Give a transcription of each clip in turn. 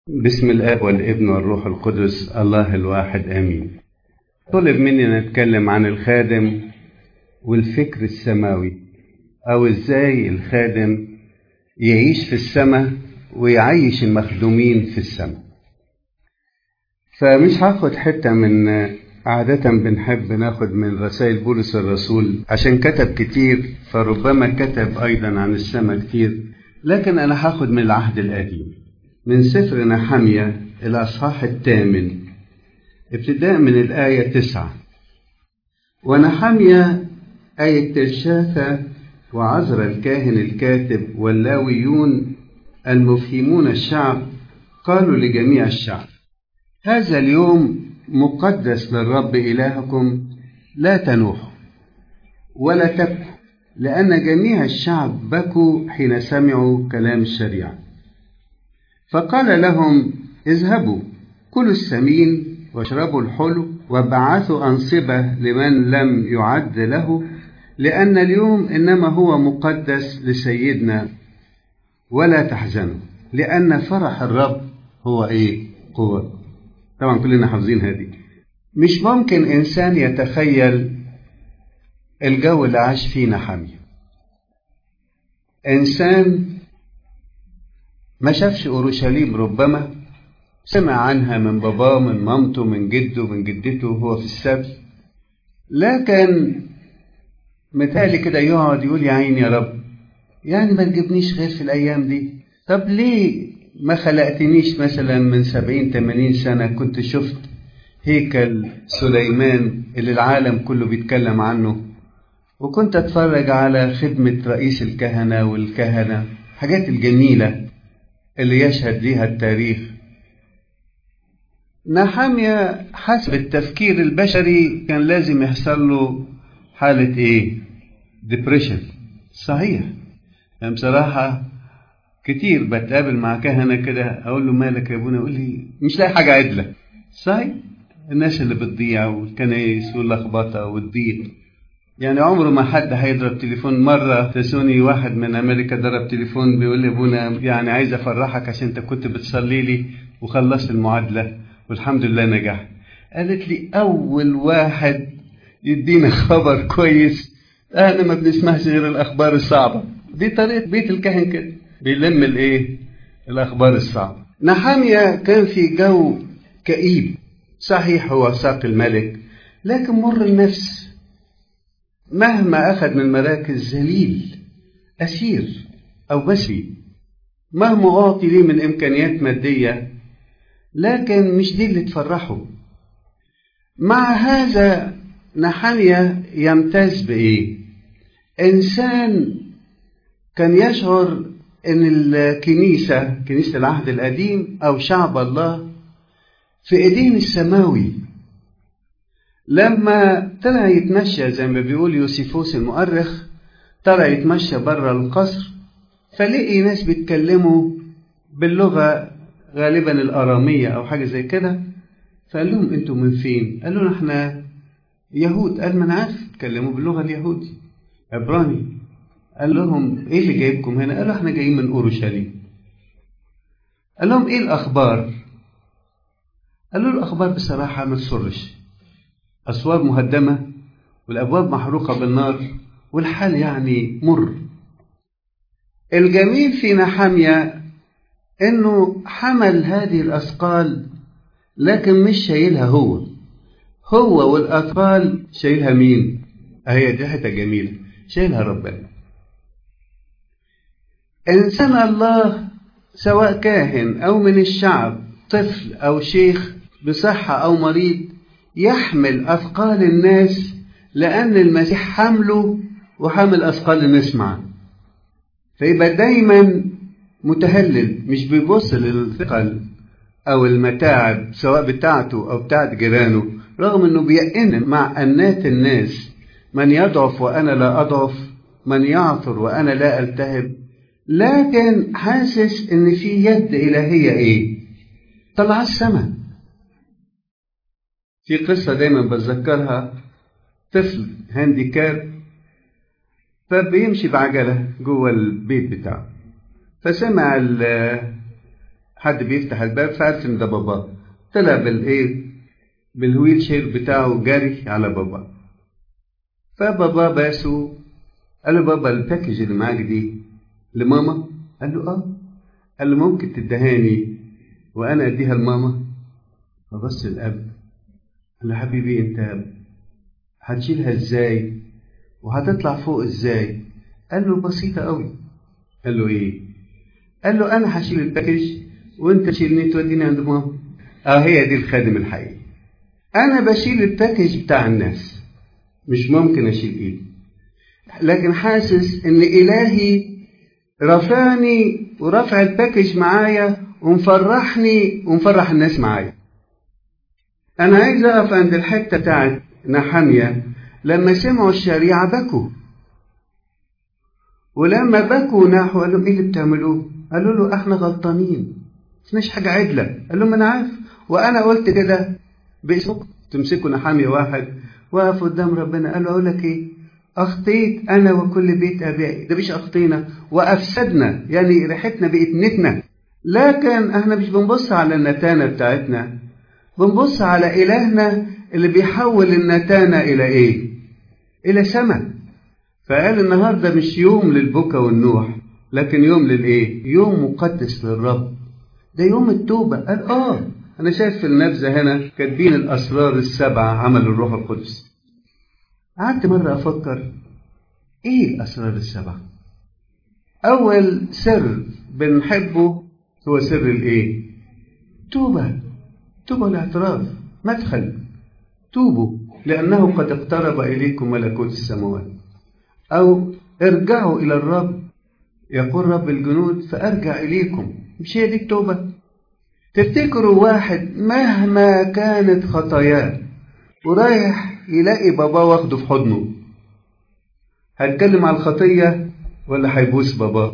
بسم الاب والابن والروح القدس الله الواحد امين طلب مني نتكلم عن الخادم والفكر السماوي او ازاي الخادم يعيش في السماء ويعيش المخدومين في السماء فمش هاخد حتة من عادة بنحب ناخد من رسائل بولس الرسول عشان كتب كتير فربما كتب أيضا عن السماء كتير لكن أنا هاخد من العهد القديم من سفر نحمية الأصحاح الثامن ابتداء من الآية تسعة ونحمية آية ترشاثة وعزر الكاهن الكاتب واللاويون المفهمون الشعب قالوا لجميع الشعب هذا اليوم مقدس للرب إلهكم لا تنوحوا ولا تبكوا لأن جميع الشعب بكوا حين سمعوا كلام الشريعة فقال لهم اذهبوا كلوا السمين واشربوا الحلو وابعثوا أنصبة لمن لم يعد له لأن اليوم إنما هو مقدس لسيدنا ولا تحزنوا لأن فرح الرب هو إيه؟ قوة طبعا كلنا حافظين هذه مش ممكن إنسان يتخيل الجو اللي عاش فيه نحامية إنسان ما شافش أورشليم ربما سمع عنها من باباه من مامته من جده من جدته وهو في السبت لكن متهيألي كده يقعد يقول يا عيني يا رب يعني ما تجيبنيش غير في الأيام دي طب ليه ما خلقتنيش مثلا من سبعين تمانين سنة كنت شفت هيكل سليمان اللي العالم كله بيتكلم عنه وكنت اتفرج على خدمة رئيس الكهنة والكهنة حاجات الجميلة اللي يشهد ليها التاريخ نحامية حسب التفكير البشري كان لازم يحصل له حالة ايه ديبريشن صحيح يعني بصراحة كتير بتقابل مع كهنة كده أقول له مالك يا أبونا يقول لي مش لاقي حاجة عدلة صحيح الناس اللي بتضيع والكنايس واللخبطة والضيق يعني عمره ما حد هيضرب تليفون مرة تسوني واحد من أمريكا ضرب تليفون بيقول لي أبونا يعني عايز أفرحك عشان أنت كنت بتصلي لي وخلصت المعادلة والحمد لله نجحت قالت لي أول واحد يدينا خبر كويس احنا ما بنسمعش غير الأخبار الصعبة دي طريقة بيت الكاهن كده بيلم الايه الاخبار الصعبه نحامية كان في جو كئيب صحيح هو ساق الملك لكن مر النفس مهما اخذ من مراكز ذليل اسير او مسري مهما اعطي ليه من امكانيات ماديه لكن مش دي اللي تفرحه مع هذا نحامية يمتاز بايه انسان كان يشعر ان الكنيسة كنيسة العهد القديم او شعب الله في ايدين السماوي لما طلع يتمشى زي ما بيقول يوسيفوس المؤرخ طلع يتمشى بره القصر فلقي ناس بيتكلموا باللغة غالبا الأرامية أو حاجة زي كده فقال لهم أنتوا من فين؟ قالوا له احنا يهود قال ما أنا عارف تكلموا باللغة اليهودي عبراني قال لهم ايه اللي جايبكم هنا قالوا احنا جايين من اورشليم قال لهم ايه الاخبار قالوا له الاخبار بصراحه ما تسرش اسوار مهدمه والابواب محروقه بالنار والحال يعني مر الجميل في نحامية انه حمل هذه الاثقال لكن مش شايلها هو هو والاثقال شايلها مين اهي دي حته جميله شايلها ربنا إنسان الله سواء كاهن أو من الشعب طفل أو شيخ بصحة أو مريض يحمل أثقال الناس لأن المسيح حمله وحمل أثقال الناس معه فيبقى دايما متهلل مش بيبص للثقل أو المتاعب سواء بتاعته أو بتاعت جيرانه رغم أنه بيئن مع أنات الناس من يضعف وأنا لا أضعف من يعثر وأنا لا ألتهب لكن حاسس ان في يد الهيه ايه طلع السماء في قصه دايما بتذكرها طفل هانديكاب فبيمشي بعجله جوه البيت بتاعه فسمع حد بيفتح الباب فعرف ان ده باباه طلع بالايه بالويل شير بتاعه جري على بابا فبابا باسه قال له بابا الباكج اللي معاك دي لماما قال له اه قال له ممكن تدهاني وانا اديها لماما فبص الاب قال له حبيبي انت هتشيلها ازاي وهتطلع فوق ازاي قال له بسيطه قوي قال له ايه قال له انا هشيل الباكج وانت تشيلني توديني عند ماما اه هي دي الخادم الحقيقي انا بشيل الباكج بتاع الناس مش ممكن اشيل ايدي لكن حاسس ان الهي رفعني ورفع الباكج معايا ومفرحني ومفرح الناس معايا انا عايز اقف عند الحته بتاعت نحاميه لما سمعوا الشريعه بكوا ولما بكوا ناحوا قال لهم ايه اللي بتعملوه قالوا له احنا غلطانين مفيش حاجه عدله قال لهم انا عارف وانا قلت كده باسمكم تمسكوا نحاميه واحد واقف قدام ربنا قال له اقول لك ايه اخطيت انا وكل بيت ابائي ده مش اخطينا وافسدنا يعني ريحتنا بقت نتنه لكن احنا مش بنبص على النتانه بتاعتنا بنبص على الهنا اللي بيحول النتانه الى ايه الى سماء فقال النهارده مش يوم للبكا والنوح لكن يوم للايه يوم مقدس للرب ده يوم التوبه قال اه انا شايف في النبذه هنا كاتبين الاسرار السبعه عمل الروح القدس قعدت مرة أفكر إيه الأسرار السبعة؟ أول سر بنحبه هو سر الإيه؟ توبة توبة الاعتراف مدخل توبوا لأنه قد اقترب إليكم ملكوت السماوات أو ارجعوا إلى الرب يقول رب الجنود فأرجع إليكم مش هي دي التوبة تفتكروا واحد مهما كانت خطاياه ورايح يلاقي باباه واخده في حضنه هتكلم على الخطية ولا هيبوس باباه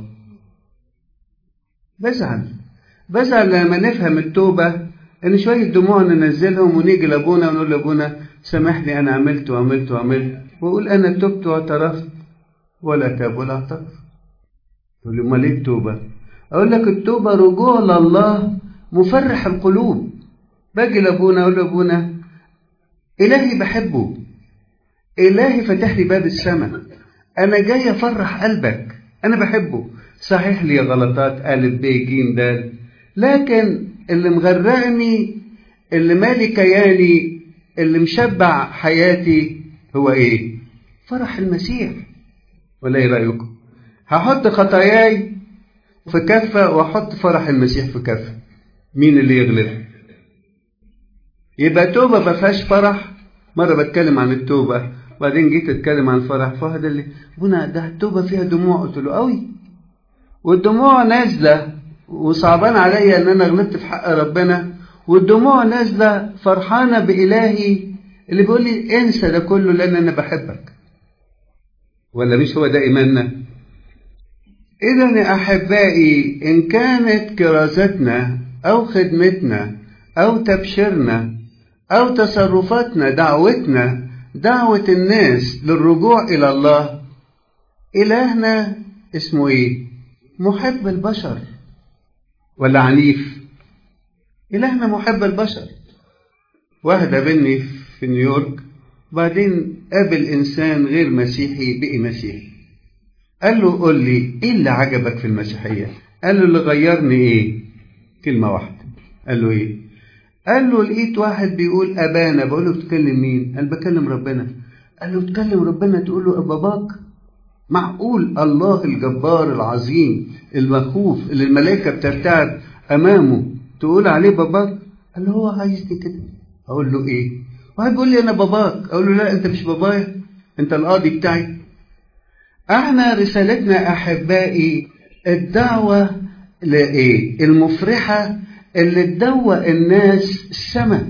بزعل بزعل لما نفهم التوبة ان شوية دموع ننزلهم ونيجي لابونا ونقول لابونا سامحني انا عملت وعملت وعملت واقول انا تبت واعترفت ولا تاب ولا اعترف تقول لي امال ايه التوبة اقول لك التوبة رجوع لله مفرح القلوب باجي لابونا اقول لابونا إلهي بحبه إلهي فتح لي باب السماء أنا جاي أفرح قلبك أنا بحبه صحيح لي غلطات ألف ب ج د لكن اللي مغرقني اللي مالي كياني اللي مشبع حياتي هو إيه؟ فرح المسيح ولا إيه رأيكم؟ هحط خطاياي في كفة وأحط فرح المسيح في كفة مين اللي يغلب؟ يبقى توبة ما فيهاش فرح مرة بتكلم عن التوبة وبعدين جيت اتكلم عن الفرح فهد اللي بنا ده التوبة فيها دموع قلت له قوي والدموع نازلة وصعبان عليا ان انا غلطت في حق ربنا والدموع نازلة فرحانة بإلهي اللي بيقول لي انسى ده كله لان انا بحبك ولا مش هو ده ايماننا اذا يا احبائي ان كانت كرازتنا او خدمتنا او تبشيرنا أو تصرفاتنا دعوتنا دعوة الناس للرجوع إلى الله إلهنا اسمه إيه؟ محب البشر ولا عنيف؟ إلهنا محب البشر واحد قابلني في نيويورك بعدين قابل إنسان غير مسيحي بقي مسيحي قال له قول لي إيه اللي عجبك في المسيحية؟ قال له اللي غيرني إيه؟ كلمة واحدة قال له إيه؟ قال له لقيت واحد بيقول أبانا بقول له بتكلم مين؟ قال بكلم ربنا قال له تكلم ربنا تقول له باباك معقول الله الجبار العظيم المخوف اللي الملائكة بترتعب أمامه تقول عليه باباك؟ قال له هو عايزني كده أقول له إيه؟ واحد بيقول لي أنا باباك أقول له لا أنت مش بابايا أنت القاضي بتاعي احنا رسالتنا أحبائي الدعوة لإيه؟ المفرحة اللي تدوق الناس السماء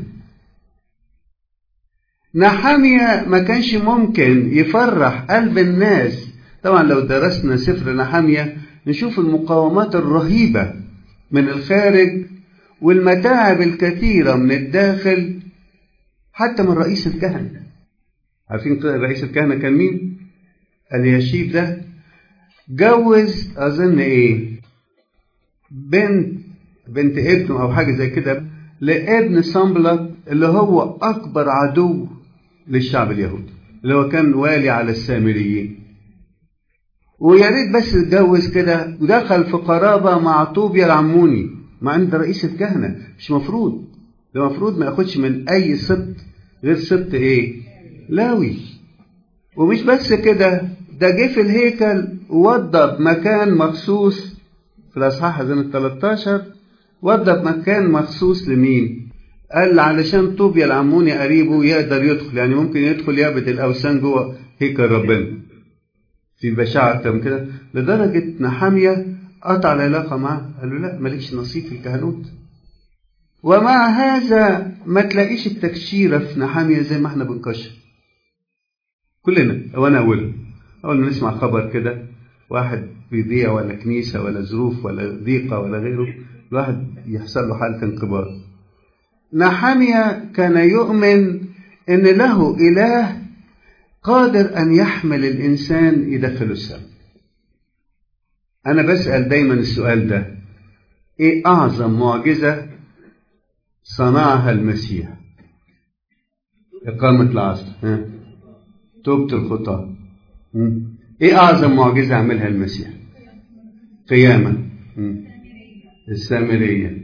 نحامية ما كانش ممكن يفرح قلب الناس طبعا لو درسنا سفر نحامية نشوف المقاومات الرهيبة من الخارج والمتاعب الكثيرة من الداخل حتى من رئيس الكهنة عارفين رئيس الكهنة كان مين؟ اليشيب ده جوز أظن إيه؟ بنت بنت ابنه او حاجه زي كده لابن صنبلة اللي هو اكبر عدو للشعب اليهودي اللي هو كان والي على السامريين ويا ريت بس اتجوز كده ودخل في قرابه مع طوبيا العموني مع ان ده رئيس الكهنه مش مفروض ده مفروض ما ياخدش من اي سبط غير سبط ايه لاوي ومش بس كده ده جه في الهيكل ووضب مكان مخصوص في الاصحاح اذن 13 وضب مكان مخصوص لمين قال علشان طوبيا العموني قريبه يقدر يدخل يعني ممكن يدخل يعبد الاوثان جوه هيكل ربنا في بشاعة أكتر من كده لدرجة نحامية قطع العلاقة معاه قال له لا مالكش نصيب في الكهنوت ومع هذا ما تلاقيش التكشيرة في نحامية زي ما احنا بنكشر كلنا وانا اولهم اول ما نسمع خبر كده واحد بيضيع ولا كنيسة ولا ظروف ولا ضيقة ولا غيره الواحد يحصل له حالة انقباض نحامية كان يؤمن ان له اله قادر أن يحمل الإنسان يدخله السماء أنا بسأل دايما السؤال ده إيه أعظم معجزة صنعها المسيح إقامة العصر ها؟ توبة الخطاة إيه أعظم معجزة عملها المسيح قيامة السامرية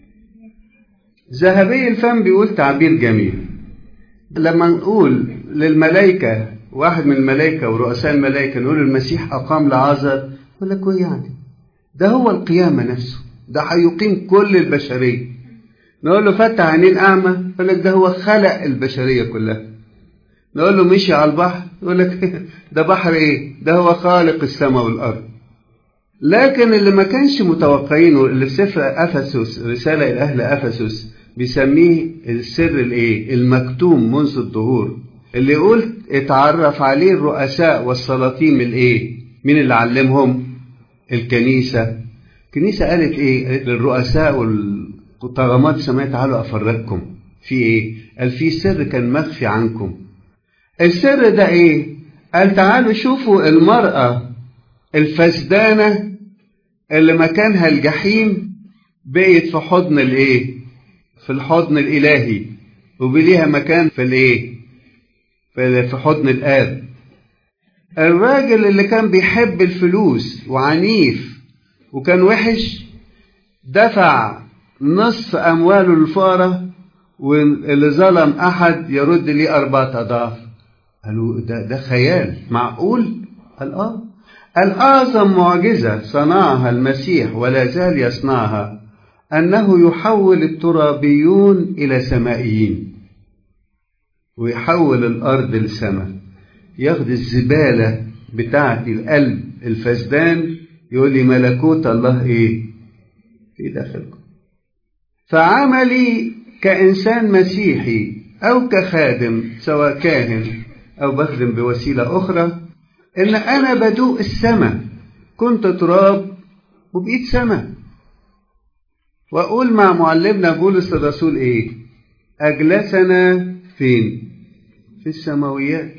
ذهبي الفم بيقول تعبير جميل لما نقول للملائكة واحد من الملائكة ورؤساء الملائكة نقول المسيح أقام لعازر يقول لك إيه يعني ده هو القيامة نفسه ده هيقيم كل البشرية نقول له فتح عينين أعمى يقول لك ده هو خلق البشرية كلها نقول له مشي على البحر يقول لك ده بحر إيه ده هو خالق السماء والأرض لكن اللي ما كانش متوقعينه اللي في سفر أفسس رسالة إلى أهل أفسس بيسميه السر الإيه المكتوم منذ الظهور اللي يقول اتعرف عليه الرؤساء والسلاطين الايه مين اللي علمهم الكنيسة الكنيسة قالت ايه قالت للرؤساء والطغمات السماء تعالوا افرجكم في ايه قال في سر كان مخفي عنكم السر ده ايه قال تعالوا شوفوا المرأة الفسدانة اللي مكانها الجحيم بقيت في حضن الايه في الحضن الالهي وبليها مكان في الايه في حضن الآب الراجل اللي كان بيحب الفلوس وعنيف وكان وحش دفع نصف أمواله للفقراء واللي ظلم أحد يرد ليه أربعة أضعاف قالوا ده, ده خيال معقول؟ قال آه الأعظم معجزة صنعها المسيح ولا زال يصنعها أنه يحول الترابيون إلى سمائيين ويحول الأرض لسماء ياخد الزبالة بتاعة القلب الفسدان يقول لي ملكوت الله إيه في داخلكم فعملي كإنسان مسيحي أو كخادم سواء كاهن أو بخدم بوسيلة أخرى إن أنا بدوق السماء كنت تراب وبقيت سماء وأقول مع معلمنا بولس الرسول إيه أجلسنا فين في السماويات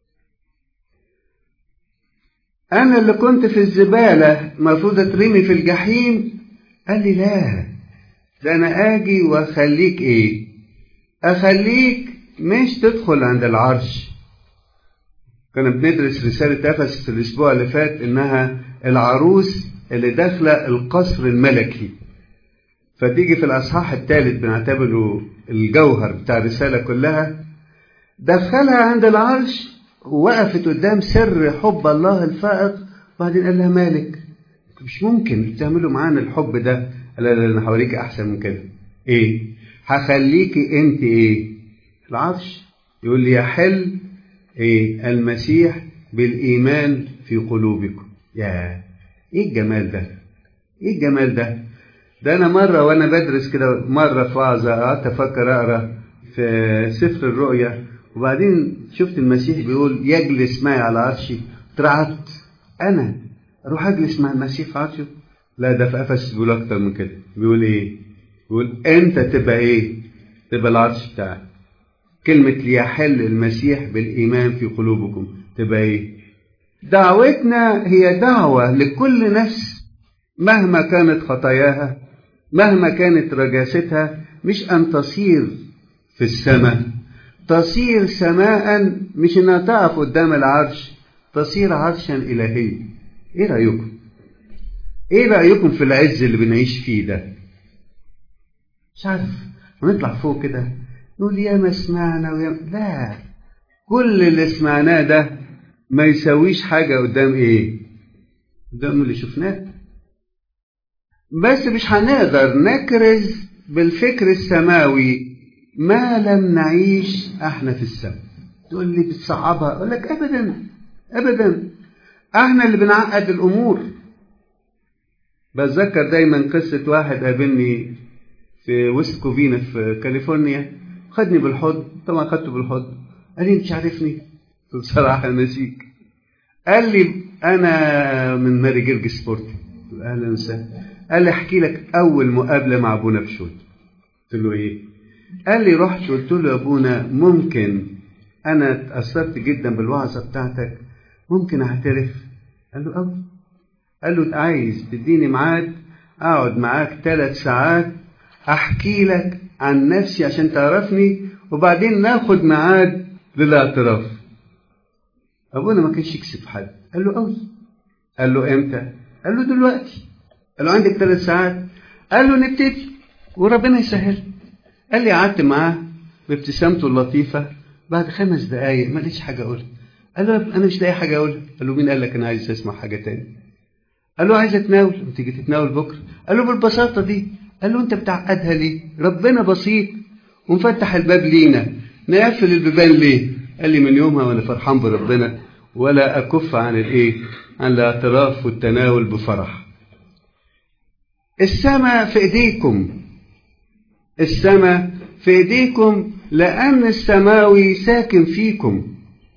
أنا اللي كنت في الزبالة المفروض أترمي في الجحيم قال لي لا ده أنا آجي وأخليك إيه أخليك مش تدخل عند العرش كنا بندرس رسالة أفسس الأسبوع اللي فات إنها العروس اللي داخلة القصر الملكي فتيجي في الأصحاح الثالث بنعتبره الجوهر بتاع الرسالة كلها دخلها عند العرش ووقفت قدام سر حب الله الفائق وبعدين قال لها مالك مش ممكن تعملوا معانا الحب ده قال لا انا هوريك احسن من كده ايه هخليكي انت ايه العرش يقول لي يحل ايه المسيح بالايمان في قلوبكم يا ايه الجمال ده ايه الجمال ده ده انا مره وانا بدرس كده مره في وعظه قعدت افكر اقرا في سفر الرؤيا وبعدين شفت المسيح بيقول يجلس معي على عرشي اترعبت انا اروح اجلس مع المسيح في عرشه لا ده في افسس بيقول اكتر من كده بيقول ايه بيقول انت تبقى ايه تبقى العرش بتاعك كلمة ليحل المسيح بالإيمان في قلوبكم تبقى إيه؟ دعوتنا هي دعوة لكل نفس مهما كانت خطاياها مهما كانت رجاستها مش أن تصير في السماء تصير سماء مش انها تقف قدام العرش تصير عرشا إلهيا ايه رأيكم ايه رأيكم في العز اللي بنعيش فيه ده مش عارف ونطلع فوق كده نقول يا ما سمعنا ويا لا كل اللي سمعناه ده ما يسويش حاجة قدام ايه قدام اللي شفناه بس مش هنقدر نكرز بالفكر السماوي ما لم نعيش احنا في السماء تقول لي بتصعبها اقول لك ابدا ابدا احنا اللي بنعقد الامور بتذكر دايما قصة واحد قابلني في ويست كوفينا في كاليفورنيا خدني بالحضن طبعا خدته بالحضن قال لي انت عارفني بصراحة نسيك قال لي انا من ماري جرج سبورتي اهلا وسهلا قال لي احكي لك اول مقابله مع ابونا بشوت قلت له ايه قال لي رحت قلت له يا ابونا ممكن انا اتاثرت جدا بالوعظه بتاعتك ممكن اعترف قال له أوي قال له عايز تديني ميعاد اقعد معاك ثلاث ساعات احكي لك عن نفسي عشان تعرفني وبعدين ناخد ميعاد للاعتراف ابونا ما كانش يكسب حد قال له قوي قال له امتى قال له دلوقتي قال له عندك ثلاث ساعات قال له نبتدي وربنا يسهل قال لي قعدت معاه بابتسامته اللطيفة بعد خمس دقايق ما لقيتش حاجة أقولها قال له أنا مش لاقي حاجة أقولها قال له مين قال لك أنا عايز أسمع حاجة تاني قال له عايز أتناول تيجي تتناول بكرة قال له بالبساطة دي قال له أنت بتعقدها ليه ربنا بسيط ومفتح الباب لينا نقفل البيبان ليه قال لي من يومها وأنا فرحان بربنا ولا أكف عن الإيه عن الاعتراف والتناول بفرح السماء في ايديكم السماء في ايديكم لان السماوي ساكن فيكم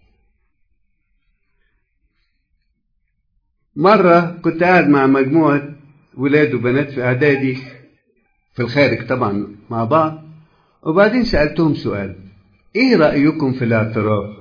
مرة كنت قاعد مع مجموعة ولاد وبنات في إعدادي في الخارج طبعا مع بعض وبعدين سألتهم سؤال إيه رأيكم في الاعتراف؟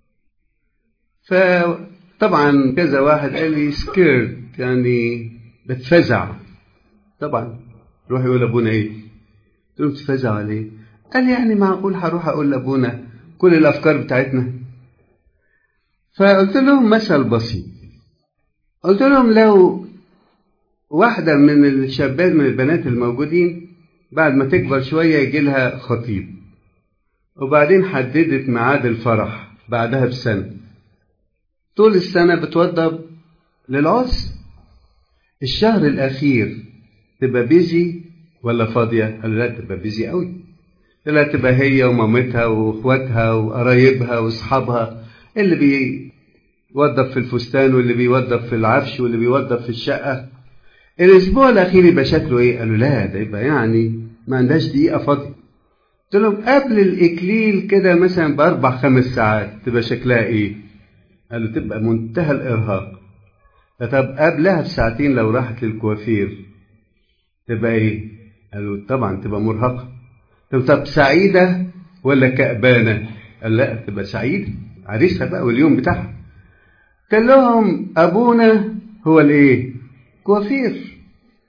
فطبعا كذا واحد قال لي سكيرد يعني بتفزع طبعا روح يقول لابونا ايه قلت له بتفزع على ايه قال لي يعني معقول هروح اقول لابونا كل الافكار بتاعتنا فقلت لهم مثل بسيط قلت لهم لو واحدة من الشابات من البنات الموجودين بعد ما تكبر شوية يجي لها خطيب وبعدين حددت ميعاد الفرح بعدها بسنة طول السنة بتوضب للعرس الشهر الأخير تبقى بيزي ولا فاضية؟ قال لا تبقى بيزي قوي لا تبقى هي ومامتها واخواتها وقرايبها واصحابها اللي بيوظف في الفستان واللي بيوظف في العفش واللي بيوظف في الشقة الأسبوع الأخير يبقى شكله إيه؟ قالوا لا ده يبقى يعني ما عندهاش دقيقة فاضية قلت لهم قبل الإكليل كده مثلا بأربع خمس ساعات تبقى شكلها إيه؟ قالوا تبقى منتهى الإرهاق طب قبلها بساعتين لو راحت للكوافير تبقى ايه؟ قالوا طبعا تبقى مرهقة طب طب سعيدة ولا كأبانة؟ قال لا تبقى سعيدة عريسها بقى واليوم بتاعها قال لهم أبونا هو الإيه؟ كوافير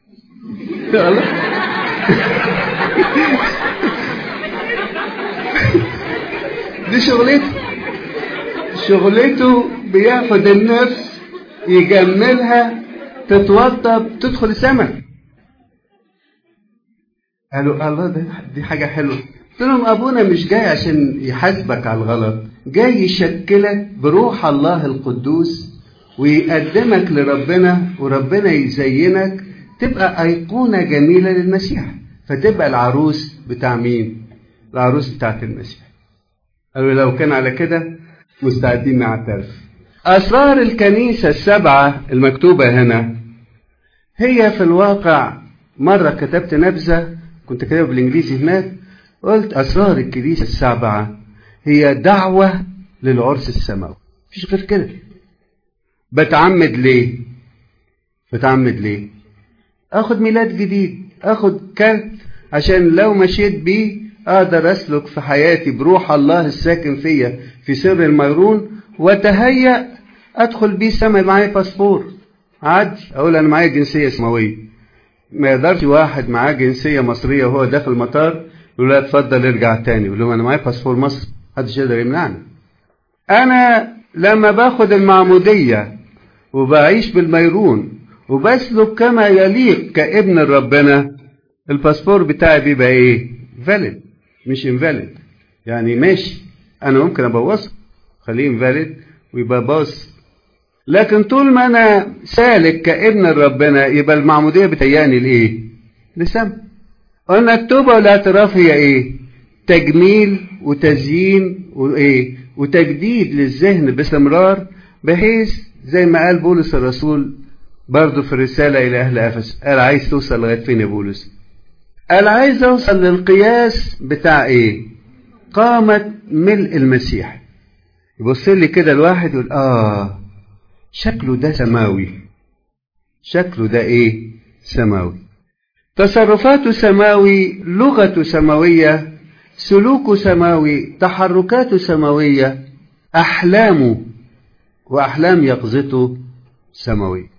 دي شغلته شغلته بياخد النفس يجملها تتوضب تدخل السماء قالوا الله ده دي حاجة حلوة قلت لهم أبونا مش جاي عشان يحاسبك على الغلط جاي يشكلك بروح الله القدوس ويقدمك لربنا وربنا يزينك تبقى أيقونة جميلة للمسيح فتبقى العروس بتاع مين؟ العروس بتاعت المسيح قالوا لو كان على كده مستعدين نعترف أسرار الكنيسة السبعة المكتوبة هنا هي في الواقع مرة كتبت نبذة كنت كاتبها بالإنجليزي هناك قلت أسرار الكنيسة السبعة هي دعوة للعرس السماوي مفيش غير كده بتعمد ليه بتعمد ليه اخد ميلاد جديد اخد كارت عشان لو مشيت بيه اقدر اسلك في حياتي بروح الله الساكن فيا في سر الميرون وتهيأ ادخل بيه سما معايا باسبور عادي اقول انا معايا جنسيه سماويه ما يقدرش واحد معاه جنسية مصرية وهو داخل المطار يقول له اتفضل ارجع تاني يقول له انا معايا باسبور مصر محدش يقدر يمنعني انا لما باخد المعمودية وبعيش بالميرون وبسلك كما يليق كابن ربنا الباسبور بتاعي بيبقى ايه فاليد مش انفاليد يعني ماشي انا ممكن ابوظه خليه انفاليد ويبقى باص لكن طول ما انا سالك كابن ربنا يبقى المعموديه بتياني لايه لسم قلنا التوبه والاعتراف هي ايه تجميل وتزيين وايه وتجديد للذهن باستمرار بحيث زي ما قال بولس الرسول برضه في الرسالة إلى أهل أفس قال عايز توصل لغاية فين يا بولس قال عايز أوصل للقياس بتاع إيه قامة ملء المسيح يبص لي كده الواحد يقول آه شكله ده سماوي شكله ده إيه سماوي تصرفاته سماوي لغته سماوية سلوكه سماوي تحركاته سماوية أحلامه وأحلام يقظته سماوية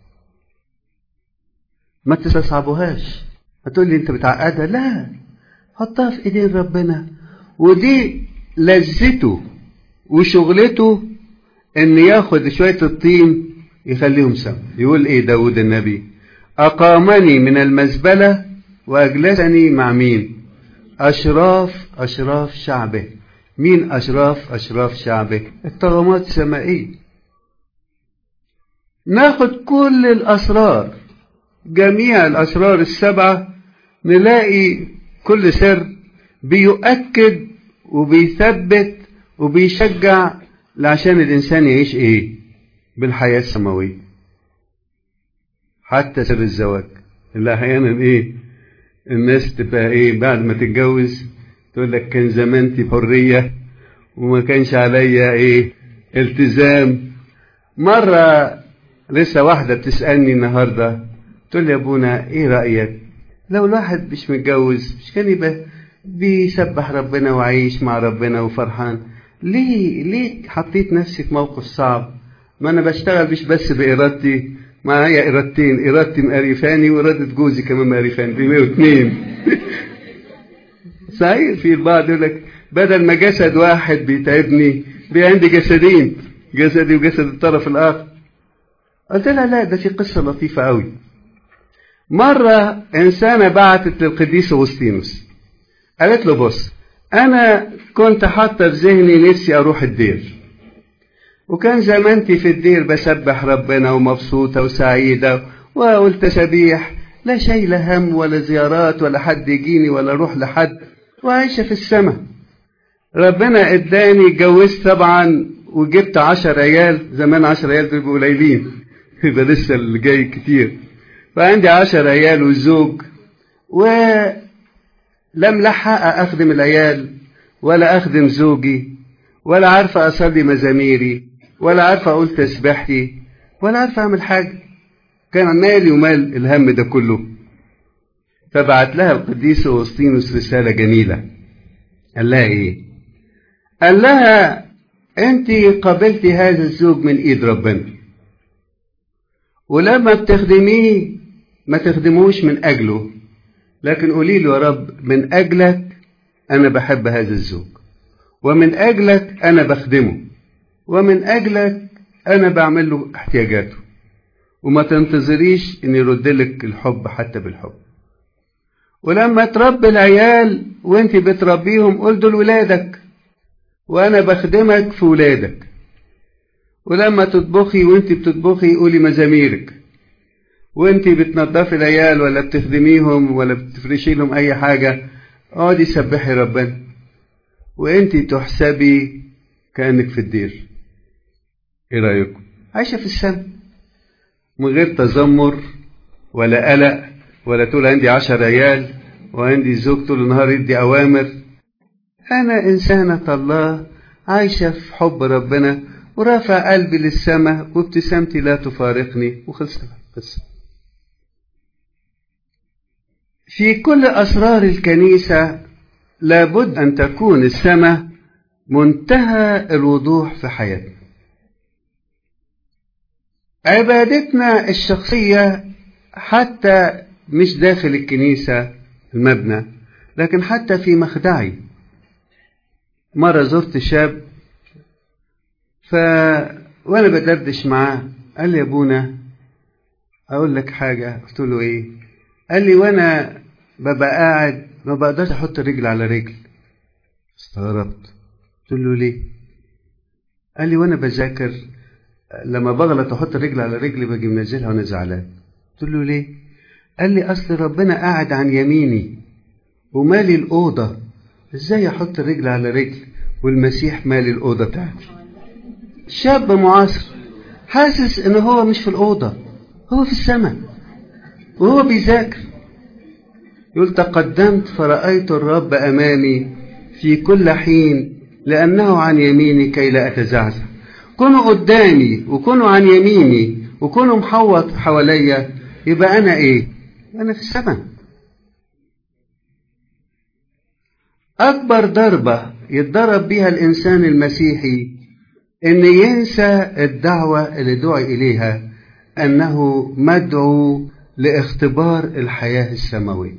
ما تستصعبوهاش هتقول لي انت بتعقدها لا حطها في ايدين ربنا ودي لذته وشغلته ان ياخد شوية الطين يخليهم سم يقول ايه داود النبي اقامني من المزبلة واجلسني مع مين اشراف اشراف شعبه مين اشراف اشراف شعبه الطغمات السمائية ناخد كل الاسرار جميع الأسرار السبعة نلاقي كل سر بيؤكد وبيثبت وبيشجع عشان الإنسان يعيش إيه بالحياة السماوية حتى سر الزواج اللي أحيانا إيه الناس تبقى إيه بعد ما تتجوز تقول لك كان زمانتي حرية وما كانش عليا إيه التزام مرة لسه واحدة بتسألني النهارده تقول لي يا ابونا ايه رأيك لو الواحد مش متجوز مش كان يبقى بيسبح ربنا وعايش مع ربنا وفرحان ليه ليه حطيت نفسي في موقف صعب ما انا بشتغل مش بس بارادتي معايا ارادتين ارادتي مقرفاني وارادة جوزي كمان مقرفاني بيبقوا اتنين صحيح في البعض يقول لك بدل ما جسد واحد بيتعبني بي عندي جسدين جسدي وجسد الطرف الاخر قلت لها لا ده في قصه لطيفه قوي مرة إنسانة بعتت للقديس أغسطينوس قالت له بص أنا كنت حاطة في ذهني نفسي أروح الدير وكان زمانتي في الدير بسبح ربنا ومبسوطة وسعيدة وأقول تسابيح لا شايلة هم ولا زيارات ولا حد يجيني ولا أروح لحد وعايشة في السماء ربنا اداني اتجوزت طبعا وجبت عشر عيال زمان عشر عيال بيبقوا قليلين يبقى لسه اللي جاي كتير فعندي عشر عيال وزوج ولم لحق أخدم العيال ولا أخدم زوجي ولا عارفة أصلي مزاميري ولا عارفة أقول تسبيحتي ولا عارفة أعمل حاجة كان مالي ومال الهم ده كله فبعت لها القديس أوسطينوس رسالة جميلة قال لها إيه؟ قال لها أنت قبلتي هذا الزوج من إيد ربنا ولما بتخدميه ما تخدموش من أجله لكن قولي له يا رب من أجلك أنا بحب هذا الزوج ومن أجلك أنا بخدمه ومن أجلك أنا بعمل له احتياجاته وما تنتظريش إن يرد لك الحب حتى بالحب ولما تربي العيال وانت بتربيهم قول دول ولادك وانا بخدمك في ولادك ولما تطبخي وانت بتطبخي قولي مزاميرك وانت بتنضفي العيال ولا بتخدميهم ولا بتفرشي لهم اي حاجة اقعدي سبحي ربنا وانت تحسبي كأنك في الدير ايه رأيكم عايشة في السماء من غير تذمر ولا قلق ولا تقول عندي عشر عيال وعندي زوج طول النهار يدي أوامر أنا إنسانة الله عايشة في حب ربنا ورافع قلبي للسماء وابتسامتي لا تفارقني وخلصت القصة في كل أسرار الكنيسة لابد أن تكون السماء منتهى الوضوح في حياتنا عبادتنا الشخصية حتى مش داخل الكنيسة المبنى لكن حتى في مخدعي مرة زرت شاب ف وانا بدردش معاه قال لي يا ابونا اقول لك حاجة قلت له ايه قال لي وانا ببقى قاعد ما بقدرش احط رجل على رجل استغربت قلت له ليه قال لي وانا بذاكر لما بغلط احط رجل على رجلي باجي منزلها وانا زعلان قلت له ليه قال لي اصل ربنا قاعد عن يميني ومالي الاوضه ازاي احط رجل على رجل والمسيح مالي الاوضه بتاعتي شاب معاصر حاسس ان هو مش في الاوضه هو في السماء وهو بيذاكر يقول تقدمت فرأيت الرب أمامي في كل حين لأنه عن يميني كي لا أتزعزع كونوا قدامي وكونوا عن يميني وكونوا محوط حواليا يبقى أنا إيه؟ أنا في السماء أكبر ضربة يتضرب بها الإنسان المسيحي إن ينسى الدعوة اللي دعي إليها أنه مدعو لاختبار الحياة السماوية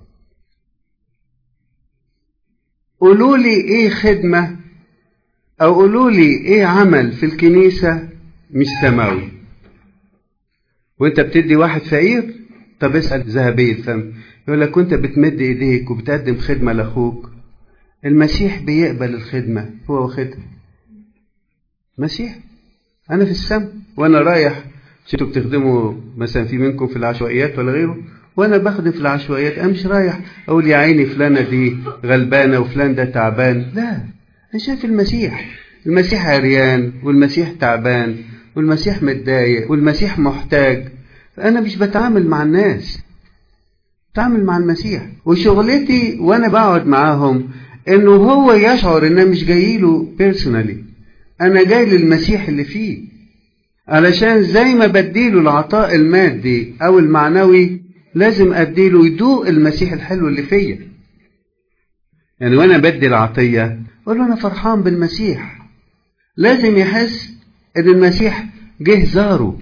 قولوا لي إيه خدمة أو قولوا لي إيه عمل في الكنيسة مش سماوي وانت بتدي واحد فقير طب اسأل ذهبي الفم يقول لك وانت بتمد ايديك وبتقدم خدمة لاخوك المسيح بيقبل الخدمة هو واخدها مسيح انا في السماء وانا رايح انتوا بتخدموا مثلا في منكم في العشوائيات ولا غيره وانا بخدم في العشوائيات انا مش رايح اقول يا عيني فلانه دي غلبانه وفلان ده تعبان لا انا شايف المسيح المسيح عريان والمسيح تعبان والمسيح متضايق والمسيح محتاج فانا مش بتعامل مع الناس بتعامل مع المسيح وشغلتي وانا بقعد معاهم انه هو يشعر ان انا مش جاي له بيرسونالي انا جاي للمسيح اللي فيه علشان زي ما بديله العطاء المادي او المعنوي لازم اديله يدوق المسيح الحلو اللي فيا يعني وانا بدي العطيه اقول له انا فرحان بالمسيح لازم يحس ان المسيح جه زاره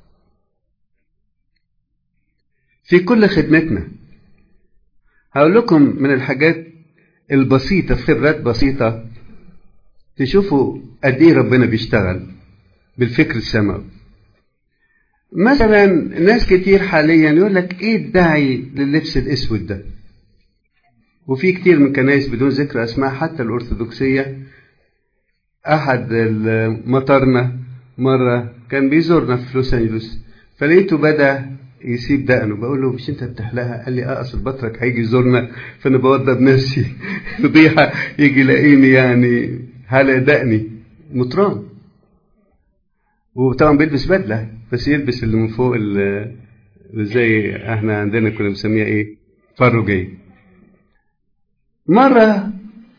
في كل خدمتنا هقول لكم من الحاجات البسيطة في خبرات بسيطة تشوفوا قد ايه ربنا بيشتغل بالفكر السماوي مثلا ناس كتير حاليا يقول لك ايه الداعي لللبس الاسود ده وفي كتير من كنايس بدون ذكر اسماء حتى الارثوذكسيه احد مطرنا مره كان بيزورنا في لوس انجلوس فلقيته بدا يسيب دقنه بقول له مش انت بتحلقها قال لي اه اصل بطرك هيجي يزورنا فانا بوضب نفسي فضيحه يجي يلاقيني يعني حلق دقني مطران وطبعا بيلبس بدله بس يلبس اللي من فوق زي احنا عندنا كنا بنسميها ايه فروجيه مرة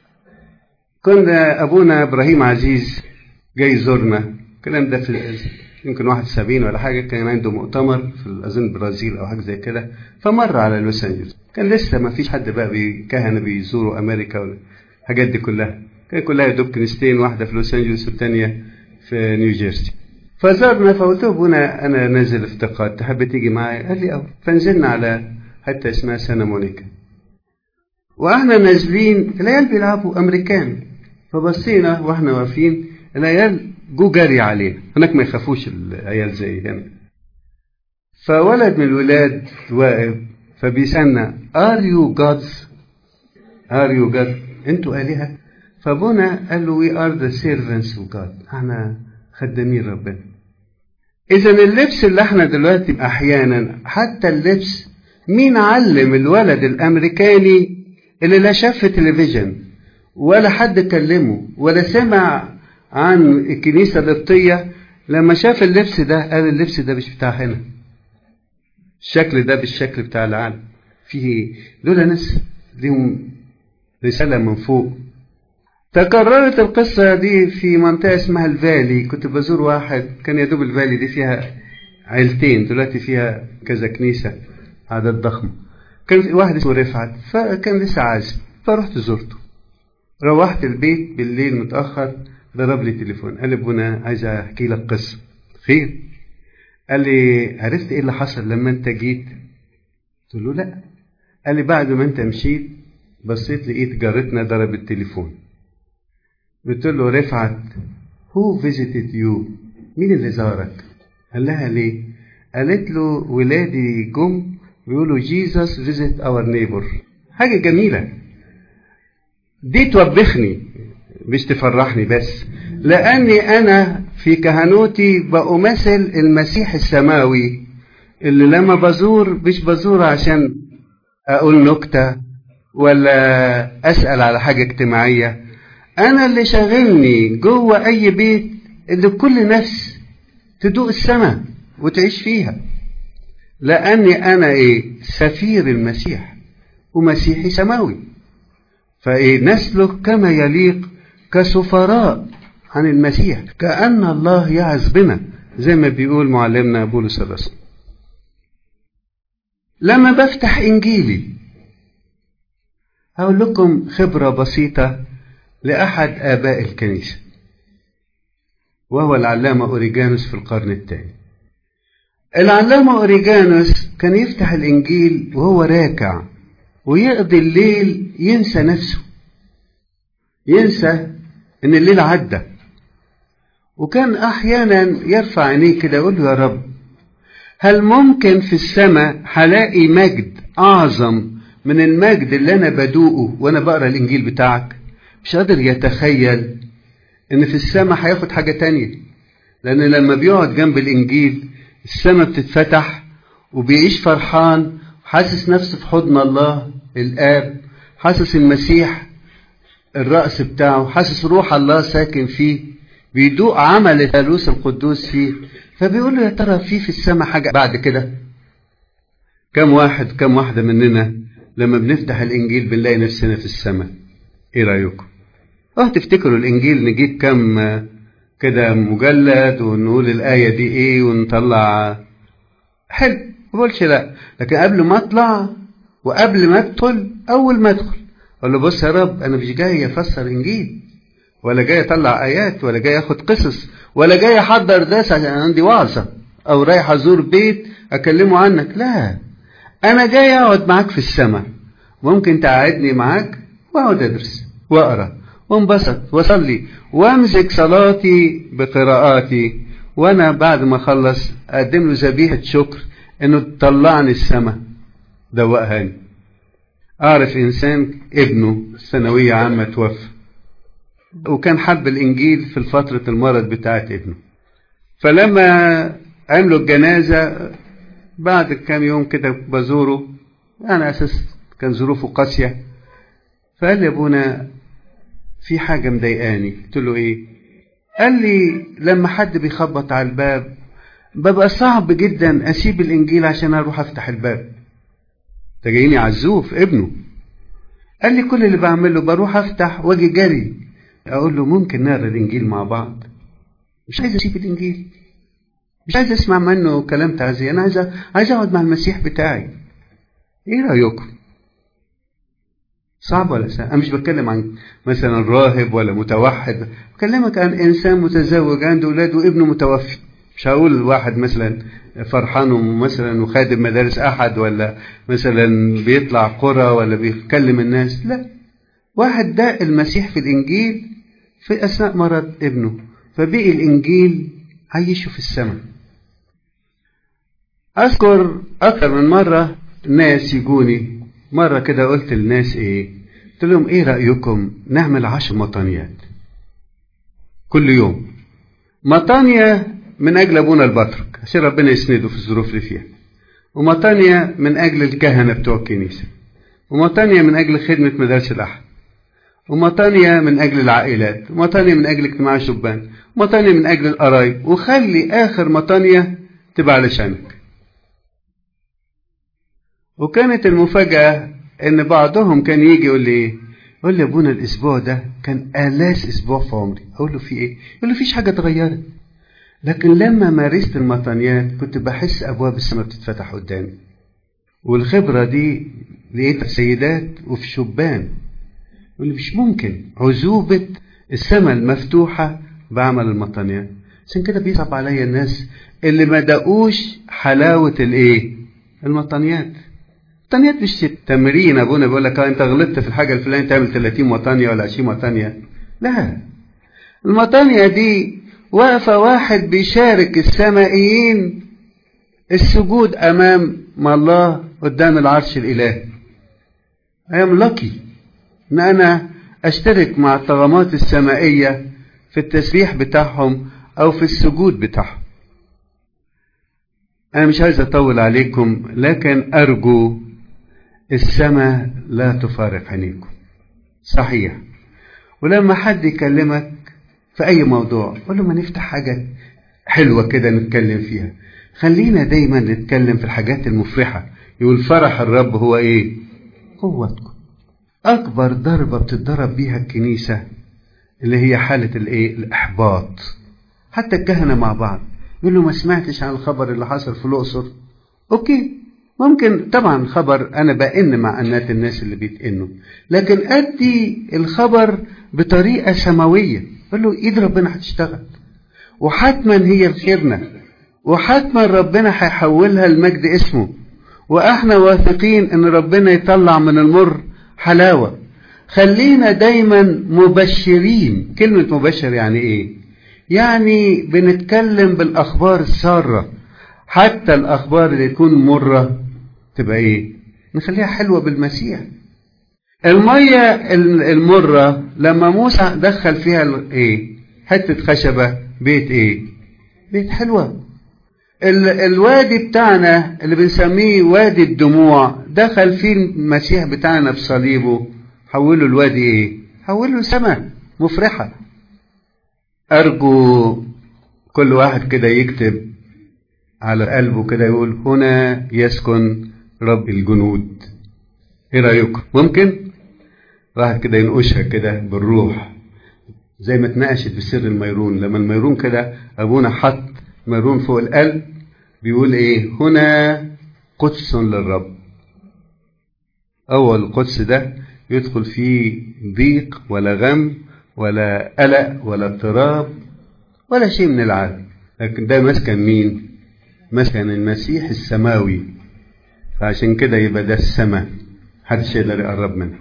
كنا أبونا إبراهيم عزيز جاي يزورنا الكلام ده في يمكن 71 ولا حاجة كان عنده مؤتمر في أظن البرازيل أو حاجة زي كده فمر على لوس أنجلوس كان لسه ما فيش حد بقى كهنة بيزوروا أمريكا ولا الحاجات دي كلها كان كلها يا دوب كنيستين واحدة في لوس أنجلوس والتانية في نيوجيرسي فزارنا فقلت له ابونا انا نازل افتقاد تحب تيجي معايا قال لي اه فنزلنا على حته اسمها سانا مونيكا واحنا نازلين العيال بيلعبوا امريكان فبصينا واحنا واقفين العيال جو جري علينا هناك ما يخافوش العيال زي هنا فولد من الولاد واقف فبيسالنا ار يو جادز ار يو جاد انتوا الهه فابونا قال له وي ار ذا سيرفنتس اوف جاد احنا خدامين ربنا اذا اللبس اللي احنا دلوقتي احيانا حتى اللبس مين علم الولد الامريكاني اللي لا شاف في تلفزيون ولا حد كلمه ولا سمع عن الكنيسة القبطية لما شاف اللبس ده قال اللبس ده مش بتاع هنا الشكل ده بالشكل بتاع العالم فيه دول ناس ليهم رسالة من فوق تكررت القصة دي في منطقة اسمها الفالي كنت بزور واحد كان يدوب الفالي دي فيها عيلتين دلوقتي فيها كذا كنيسة عدد ضخم كان في واحد اسمه رفعت فكان لسه عازب فرحت زرته روحت البيت بالليل متأخر ضرب لي تليفون قال لي ابونا عايز احكي لك قصة خير قال لي عرفت ايه اللي حصل لما انت جيت قلت له لا قال لي بعد ما انت مشيت بصيت لقيت جارتنا ضرب التليفون قلت له رفعت هو فيزيتد يو مين اللي زارك قال لها ليه قالت له ولادي جم بيقولوا جيسس فيزيت اور نيبر حاجة جميلة دي توبخني مش تفرحني بس لأني أنا في كهنوتي بأمثل المسيح السماوي اللي لما بزور مش بزور عشان أقول نكتة ولا أسأل على حاجة اجتماعية أنا اللي شاغلني جوه أي بيت اللي كل نفس تدوق السماء وتعيش فيها لأني أنا إيه سفير المسيح ومسيحي سماوي فإيه نسلك كما يليق كسفراء عن المسيح كأن الله يعز بنا زي ما بيقول معلمنا بولس الرسول لما بفتح إنجيلي هقول لكم خبرة بسيطة لأحد آباء الكنيسة وهو العلامة أوريجانوس في القرن الثاني العلامة أوريجانوس كان يفتح الإنجيل وهو راكع ويقضي الليل ينسى نفسه ينسى إن الليل عدى وكان أحيانا يرفع عينيه كده يقول له يا رب هل ممكن في السماء هلاقي مجد أعظم من المجد اللي أنا بدوقه وأنا بقرأ الإنجيل بتاعك مش قادر يتخيل إن في السماء هياخد حاجة تانية لأن لما بيقعد جنب الإنجيل السماء بتتفتح وبيعيش فرحان حاسس نفسه في حضن الله الآب حاسس المسيح الرأس بتاعه حاسس روح الله ساكن فيه بيدوق عمل الثالوث القدوس فيه فبيقول له يا ترى في في السماء حاجة بعد كده كم واحد كم واحدة مننا لما بنفتح الإنجيل بنلاقي نفسنا في السماء إيه رأيكم؟ اه تفتكروا الإنجيل نجيب كم كده مجلد ونقول الآية دي إيه ونطلع حلو ما بقولش لا لكن قبل ما أطلع وقبل ما أدخل أول ما أدخل أقول له بص يا رب أنا مش جاي أفسر إنجيل ولا جاي أطلع آيات ولا جاي أخد قصص ولا جاي أحضر درس عشان عندي وعظة أو رايح أزور بيت أكلمه عنك لا أنا جاي أقعد معاك في السماء ممكن تقعدني معاك وأقعد أدرس وأقرأ وانبسط واصلي وامسك صلاتي بقراءاتي وانا بعد ما اخلص اقدم له ذبيحه شكر انه طلعني السماء دوقهاني اعرف انسان ابنه ثانويه عامه توفى وكان حب الانجيل في فتره المرض بتاعت ابنه فلما عملوا الجنازه بعد كام يوم كده بزوره انا اساس كان ظروفه قاسيه فقال لي ابونا في حاجة مضايقاني قلت له ايه قال لي لما حد بيخبط على الباب ببقى صعب جدا اسيب الانجيل عشان اروح افتح الباب ده جايني عزوف ابنه قال لي كل اللي بعمله بروح افتح واجي جري اقول له ممكن نقرا الانجيل مع بعض مش عايز اسيب الانجيل مش عايز اسمع منه كلام تعزيه انا عايز عايز اقعد مع المسيح بتاعي ايه رايكم صعب ولا سهل؟ أنا مش بتكلم عن مثلا راهب ولا متوحد، بكلمك عن إنسان متزوج عنده أولاد وابنه متوفي. مش هقول واحد مثلا فرحان مثلا وخادم مدارس أحد ولا مثلا بيطلع قرى ولا بيكلم الناس، لا. واحد داق المسيح في الإنجيل في أثناء مرض ابنه، فبقي الإنجيل عيشه في السماء. أذكر أكثر من مرة ناس يجوني مرة كده قلت للناس ايه قلت لهم ايه رأيكم نعمل عشر مطانيات كل يوم مطانية من أجل أبونا البطرك عشان ربنا يسنده في الظروف اللي فيها ومطانية من أجل الكهنة بتوع الكنيسة ومطانية من أجل خدمة مدارس الأحد ومطانية من أجل العائلات ومطانية من أجل اجتماع الشبان ومطانية من أجل القرايب وخلي آخر مطانية تبقى علشانك وكانت المفاجأة إن بعضهم كان يجي يقول لي إيه؟ يقول لي أبونا الأسبوع ده كان آلاس أسبوع في عمري، أقول له في إيه؟ يقول له فيش حاجة اتغيرت. لكن لما مارست المطانيات كنت بحس أبواب السماء بتتفتح قدامي. والخبرة دي لقيتها في سيدات وفي شبان. يقول لي مش ممكن عزوبة السماء المفتوحة بعمل المطانيات. عشان كده بيصعب عليا الناس اللي ما دقوش حلاوة الإيه؟ المطانيات. الوطنيات مش تمرين ابونا بيقول لك اه انت غلطت في الحاجه الفلانيه تعمل 30 وطنيه ولا 20 وطنيه لا المطانية دي واقفة واحد بيشارك السمائيين السجود أمام الله قدام العرش الإلهي I am lucky إن أنا أشترك مع الطغمات السمائية في التسبيح بتاعهم أو في السجود بتاعهم أنا مش عايز أطول عليكم لكن أرجو السماء لا تفارق عينيكم صحيح ولما حد يكلمك في أي موضوع قول له ما نفتح حاجة حلوة كده نتكلم فيها خلينا دايما نتكلم في الحاجات المفرحة يقول فرح الرب هو إيه قوتكم أكبر ضربة بتتضرب بيها الكنيسة اللي هي حالة الإيه الإحباط حتى الكهنة مع بعض يقول له ما سمعتش عن الخبر اللي حصل في الأقصر أوكي ممكن طبعا خبر أنا بأن مع أنات الناس اللي بيتأنوا لكن أدي الخبر بطريقة سماوية قال له إيد ربنا هتشتغل وحتما هي خيرنا وحتما ربنا هيحولها لمجد اسمه واحنا واثقين ان ربنا يطلع من المر حلاوة خلينا دايما مبشرين كلمة مبشر يعني ايه يعني بنتكلم بالاخبار السارة حتى الاخبار اللي تكون مرة تبقى ايه نخليها حلوة بالمسيح المية المرة لما موسى دخل فيها ايه حتة خشبة بيت ايه بيت حلوة الوادي بتاعنا اللي بنسميه وادي الدموع دخل فيه المسيح بتاعنا بصليبه حوله الوادي ايه حوله سماء مفرحة ارجو كل واحد كده يكتب على قلبه كده يقول هنا يسكن رب الجنود ايه رايكم ممكن واحد كده ينقشها كده بالروح زي ما اتناقشت بسر الميرون لما الميرون كده ابونا حط ميرون فوق القلب بيقول ايه هنا قدس للرب اول القدس ده يدخل فيه ضيق ولا غم ولا قلق ولا اضطراب ولا شيء من العالم لكن ده مسكن مين مسكن المسيح السماوي فعشان كده يبقى ده السماء محدش يقدر يقرب منها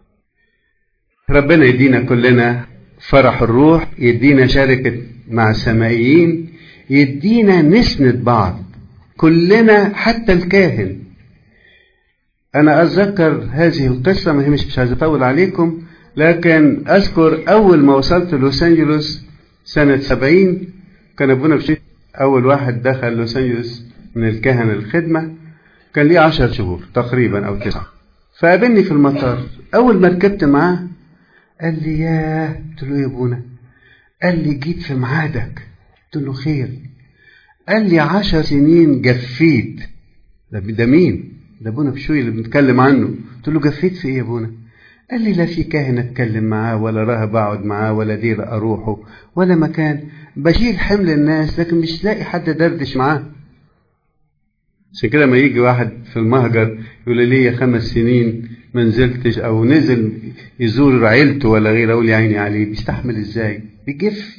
ربنا يدينا كلنا فرح الروح يدينا شركة مع السمائيين يدينا نسند بعض كلنا حتى الكاهن أنا أتذكر هذه القصة ما هي مش مش عايز أطول عليكم لكن أذكر أول ما وصلت لوس أنجلوس سنة سبعين كان أبونا بشير أول واحد دخل لوس أنجلوس من الكهنة الخدمة كان ليه عشر شهور تقريبا أو تسعة فقابلني في المطار أول ما ركبت معاه قال لي ياه قلت له يا ابونا قال لي جيت في ميعادك قلت له خير قال لي عشر سنين جفيت ده, ده مين ده ابونا بشوي اللي بنتكلم عنه قلت له جفيت في ايه يا ابونا قال لي لا في كاهن اتكلم معاه ولا راهب اقعد معاه ولا دير اروحه ولا مكان بشيل حمل الناس لكن مش لاقي حد دردش معاه عشان كده ما يجي واحد في المهجر يقول لي خمس سنين ما نزلتش او نزل يزور عيلته ولا غيره اقول يا عيني عليه بيستحمل ازاي بيجف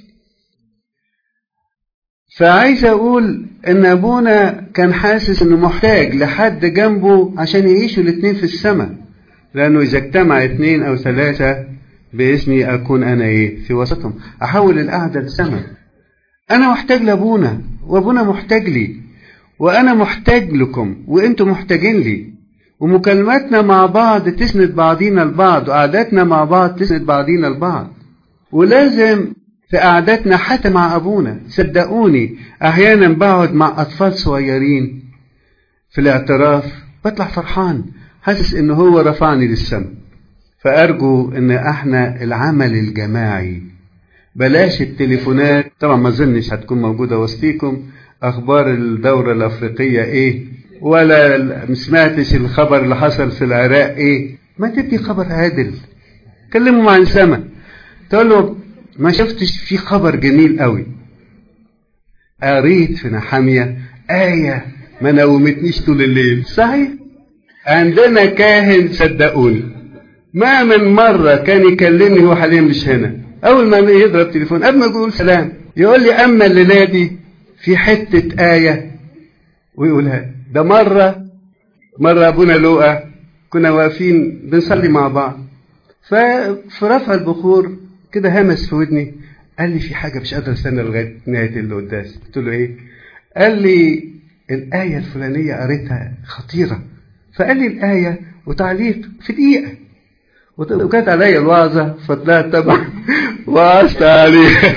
فعايز اقول ان ابونا كان حاسس انه محتاج لحد جنبه عشان يعيشوا الاتنين في السماء لانه اذا اجتمع اتنين او ثلاثة باسمي اكون انا ايه في وسطهم احول القعدة لسماء انا محتاج لابونا وابونا محتاج لي وانا محتاج لكم وانتم محتاجين لي ومكالماتنا مع بعض تسند بعضينا البعض وقعداتنا مع بعض تسند بعضينا البعض ولازم في قعداتنا حتى مع أبونا صدقوني أحيانا بقعد مع أطفال صغيرين في الاعتراف بطلع فرحان حاسس إن هو رفعني للسماء فأرجو إن إحنا العمل الجماعي بلاش التليفونات طبعا ما أظنش هتكون موجودة وسطيكم أخبار الدورة الأفريقية إيه ولا ما سمعتش الخبر اللي حصل في العراق إيه ما تدي خبر عادل كلموا مع السماء تقول له ما شفتش في خبر جميل قوي قريت في نحامية آية ما نومتنيش طول الليل صحيح عندنا كاهن صدقوني ما من مرة كان يكلمني هو حاليا مش هنا أول ما يضرب تليفون قبل ما يقول سلام يقول لي أما الليلة دي في حتة آية ويقولها ده مرة مرة أبونا لوقا كنا واقفين بنصلي مع بعض ففي رفع البخور كده همس في ودني قال لي في حاجة مش قادر استنى لغاية نهاية القداس قلت له إيه؟ قال لي الآية الفلانية قريتها خطيرة فقال لي الآية وتعليق في دقيقة وكانت عليا الوعظة فطلعت طبعا وعظت عليها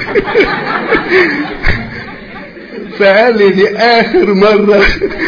فقال لي دي آخر مرة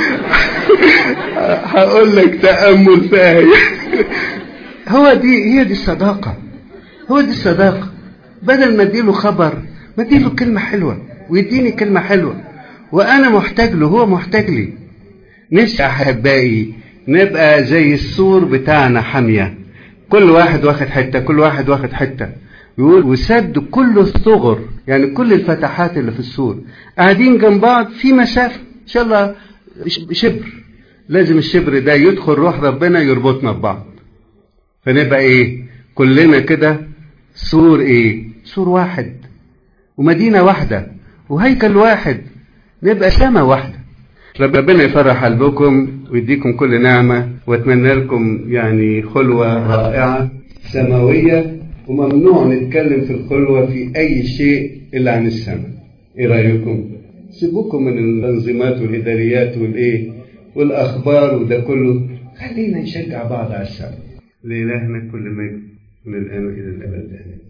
هقول لك تأمل في آية هو دي هي دي الصداقة هو دي الصداقة بدل ما اديله خبر ما اديله كلمة حلوة ويديني كلمة حلوة وأنا محتاج له هو محتاج لي نفسي أحبائي نبقى زي السور بتاعنا حامية كل واحد واخد حتة كل واحد واخد حتة يقول وسد كل الثغر يعني كل الفتحات اللي في السور قاعدين جنب بعض في مسافة إن شاء الله شبر لازم الشبر ده يدخل روح ربنا يربطنا ببعض فنبقى ايه كلنا كده سور ايه سور واحد ومدينة واحدة وهيكل واحد نبقى سما واحدة ربنا يفرح قلبكم ويديكم كل نعمة واتمنى لكم يعني خلوة رائعة سماوية وممنوع نتكلم في الخلوة في أي شيء إلا عن السماء إيه رأيكم؟ سيبوكم من التنظيمات والإداريات والإيه والأخبار وده كله خلينا نشجع بعض على السماء لإلهنا كل مجد من الآن إلى الأبد آمين